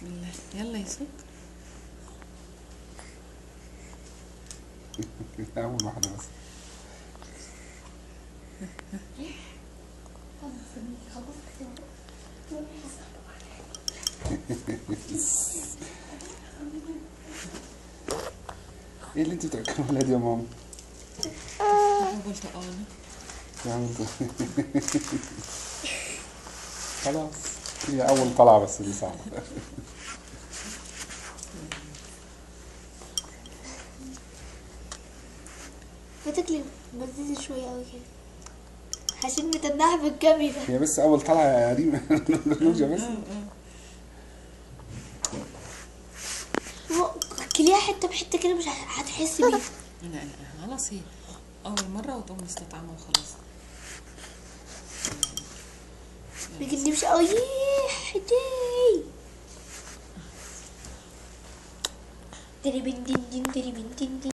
بسم الله يلا يا ست اول واحده بس ايه اللي انت بتاكلوها دي يا ماما؟ أنا برتقانة يا عم انت خلاص هي اول طلعه بس دي صعبه بتاكلي مزيزة شوية أوي كده عشان متنحة بالكاميرا هي بس اول طلعه يا ريم نوجه بس هو كليها حتة بحتة كده مش ه- هتحس بيه لا لا خلاص هي أول مرة وتقوم مستطعمة وخلاص لكن دي مش أوي حدي تري بن دين دين تري بن دين دين